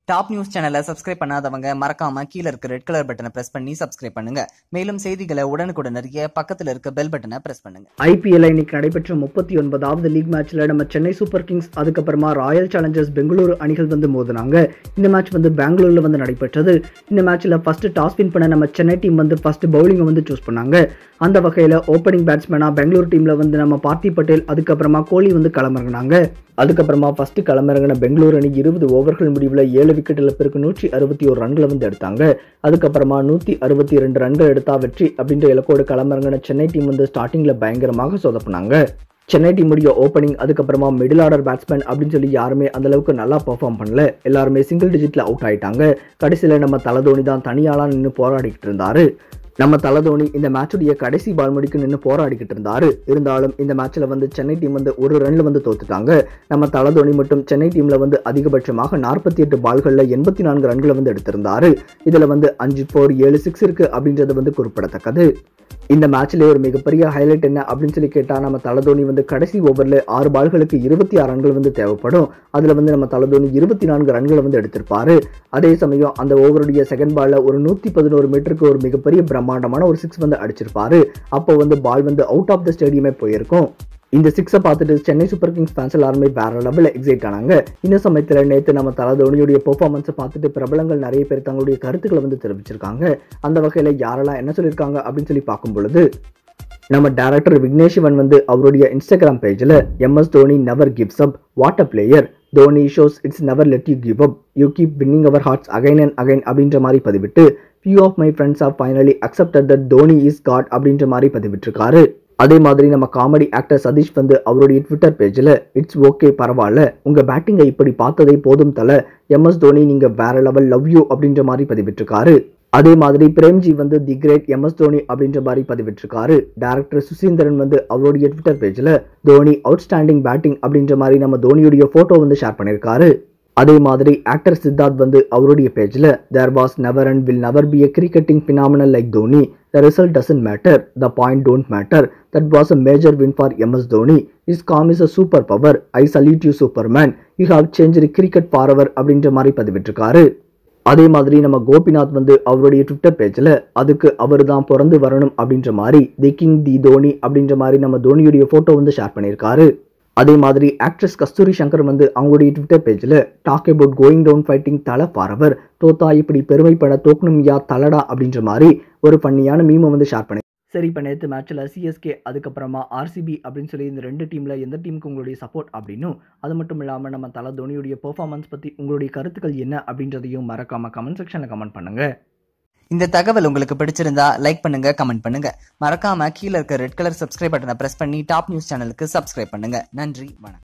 top news சேனலை subscribe பண்ணாதவங்க மறக்காம கீழ இருக்க ரெட் கலர் பட்டனை பிரஸ் பண்ணி சப்ஸ்கிரைப் பண்ணுங்க மேலும் செய்திகளை உடனுக்குடன் அறிய பக்கத்துல இருக்க பெல் பட்டனை பிரஸ் பண்ணுங்க ஐபிஎல் இன்னைக்கு நடைபெற்ற முப்பத்தி ஒன்பதாவது லீக் மேட்ச்ல நம்ம சென்னை சூப்பர் கிங்ஸ் அதுக்கப்புறமா ராயல் சேலஞ்சர்ஸ் பெங்களூரு அணிகள் வந்து மோதினாங்க இந்த மேட்ச் வந்து பெங்களூர்ல வந்து நடைபெற்றது இந்த மேட்ச்ல ஃபர்ஸ்ட் டாஸ் வின் பண்ண நம்ம சென்னை டீம் வந்து ஃபர்ஸ்ட் பவுலிங்கை வந்து சூஸ் பண்ணாங்க அந்த வகையில் ஓப்பனிங் பேட்ஸ்மேனா பெங்களூர் டீம்ல வந்து நம்ம பார்த்தி பட்டேல் அதுக்கப்புறமா கோலி வந்து களமிறங்கினாங்க அதுக்கப்புறமா ஃபர்ஸ்ட் களமிறங்கின பெங்களூர் அணி இருபது ஓவர்கள் முடிவில் ஏழு விக்கெட் இழப்பிற்கு நூற்றி அறுபத்தி ஒரு ரன்களை வந்து எடுத்தாங்க அதுக்கப்புறமா நூற்றி அறுபத்தி ரெண்டு ரன்கள் எடுத்தா வெற்றி அப்படின்ற இலக்கோடு களமிறங்கின சென்னை டீம் வந்து ஸ்டார்டிங்கில் பயங்கரமாக சொதப்புனாங்க சென்னை டீமுடைய ஓப்பனிங் அதுக்கப்புறமா மிடில் ஆர்டர் பேட்ஸ்மேன் அப்படின்னு சொல்லி யாருமே அந்த அளவுக்கு நல்லா பெர்ஃபார்ம் பண்ணல எல்லாருமே சிங்கிள் டிஜிட்ல அவுட் ஆயிட்டாங்க கடைசியில் நம்ம தலதோனி தான் தனியாலாம் நின்று போராடிக்கிட்டு இருந்தாரு நம்ம தலதோனி இந்த மேட்சுடைய கடைசி பால் முடிக்கு நின்று போராடிக்கிட்டு இருந்தாரு இருந்தாலும் இந்த மேட்ச்ல வந்து சென்னை டீம் வந்து ஒரு ரன்ல வந்து தோத்துட்டாங்க நம்ம தலதோனி மட்டும் சென்னை டீம்ல வந்து அதிகபட்சமாக நாற்பத்தி எட்டு பால்கள்ல எண்பத்தி நான்கு ரன்களை வந்து எடுத்திருந்தாரு இதுல வந்து அஞ்சு ஃபோர் ஏழு சிக்ஸ் இருக்கு அப்படின்றது வந்து குறிப்பிடத்தக்கது இந்த மேட்ச்லேயே ஒரு மிகப்பெரிய ஹைலைட் என்ன அப்படின்னு சொல்லி கேட்டால் நம்ம தலதோனி வந்து கடைசி ஓவரில் ஆறு பால்களுக்கு இருபத்தி ஆறு ரன்கள் வந்து தேவைப்படும் அதில் வந்து நம்ம தலதோனி இருபத்தி நான்கு ரன்களை வந்து எடுத்திருப்பாரு அதே சமயம் அந்த ஓவருடைய செகண்ட் பாலில் ஒரு நூற்றி பதினோரு மீட்டருக்கு ஒரு மிகப்பெரிய பிரம்மாண்டமான ஒரு சிக்ஸ் வந்து அடிச்சிருப்பாரு அப்போ வந்து பால் வந்து அவுட் ஆஃப் த ஸ்டேடியமே போயிருக்கும் இந்த சிக்ஸை பார்த்துட்டு சென்னை சூப்பர் கிங்ஸ் ஃபேன்ஸ் எல்லாருமே வேற லெவலில் எக்ஸைட் ஆனாங்க இந்த சமயத்தில் நேற்று நம்ம தல தோனியுடைய பெர்ஃபார்மன்ஸை பார்த்துட்டு பிரபலங்கள் நிறைய பேர் தங்களுடைய கருத்துக்களை வந்து தெரிவிச்சிருக்காங்க அந்த வகையில் யாரெல்லாம் என்ன சொல்லியிருக்காங்க அப்படின்னு சொல்லி பார்க்கும் பொழுது நம்ம டேரக்டர் விக்னேஷ் சிவன் வந்து அவருடைய இன்ஸ்டாகிராம் பேஜில் MS Dhoni never gives up what a player Dhoni shows it's never let you give up you keep winning our hearts again and again அப்படின்ற மாதிரி பதிவிட்டு few of my friends are finally accepted that Dhoni is god அப்படின்ற மாதிரி பதிவிட்டிருக்காரு அதே மாதிரி நம்ம comedy actor Satish வந்து அவருடைய ட்விட்டர் பேஜில் இட்ஸ் ஓகே பரவாயில்ல உங்கள் பேட்டிங்கை இப்படி பார்த்ததே போதும் தல எம்எஸ் தோனி நீங்கள் வேற லெவல் லவ் யூ அப்படின்ற மாதிரி பதிவிட்டிருக்காரு அதே மாதிரி பிரேம்ஜி வந்து தி கிரேட் எம்எஸ் தோனி அப்படின்ற மாதிரி பதிவிட்டிருக்காரு டேரக்டர் சுசீந்திரன் வந்து அவருடைய ட்விட்டர் பேஜில் தோனி அவுட்ஸ்டாண்டிங் பேட்டிங் அப்படின்ற மாதிரி நம்ம தோனியுடைய ஃபோட்டோ வந்து ஷேர் பண்ணியிருக்காரு அதே மாதிரி ஆக்டர் சித்தார்த் வந்து அவருடைய பேஜில் there was never and will never be a cricketing phenomenal like Dhoni the result doesn't matter the point don't matter that was a major win for MS Dhoni is calm is a super power I salute you super man you have change cricket for our அப்படின்ற மாதிரி பதிவிட்டிருக்காரு அதே மாதிரி நம்ம கோபிநாத் வந்து அவருடைய Twitter பேஜில் அதுக்கு அவர் தான் பிறந்து வரணும் அப்படின்ற மாதிரி தி கிங் தி தோனி அப்படின்ற மாதிரி நம்ம தோனியுடைய ஃபோட்டோ வந்து ஷேர் பண்ணியிருக்காரு அதே மாதிரி ஆக்ட்ரஸ் கஸ்தூரி சங்கர் வந்து அவங்களுடைய ட்விட்டர் பேஜில் talk about going down fighting Thala forever தோத்தா இப்படி பெருமைப்பட தோக்கணும்யா தலடா அப்படின்ற மாதிரி ஒரு பண்ணியான மீமை வந்து ஷேர் பண்ணி சரி இப்போ நேற்று மேட்ச்சில் சிஎஸ்கே அதுக்கப்புறமா ஆர்சிபி அப்படின்னு சொல்லி இந்த ரெண்டு டீமில் எந்த டீமுக்கு உங்களுடைய சப்போர்ட் அப்படின்னும் அது மட்டும் இல்லாமல் நம்ம தலை தோனியுடைய பெர்ஃபார்மன்ஸ் பற்றி உங்களுடைய கருத்துக்கள் என்ன அப்படின்றதையும் மறக்காமல் கமெண்ட் செக்ஷனில் கமெண்ட் பண்ணுங்கள் இந்த தகவல் உங்களுக்கு பிடிச்சிருந்தா லைக் பண்ணுங்க கமெண்ட் பண்ணுங்க மறக்காம கீழ இருக்க ரெட் கலர் சப்ஸ்கிரைப் பட்டனை பிரஸ் பண்ணி டாப் நியூஸ் சேனலுக்கு சப்ஸ்கிரைப் பண்ணுங்க நன்றி வணக்கம்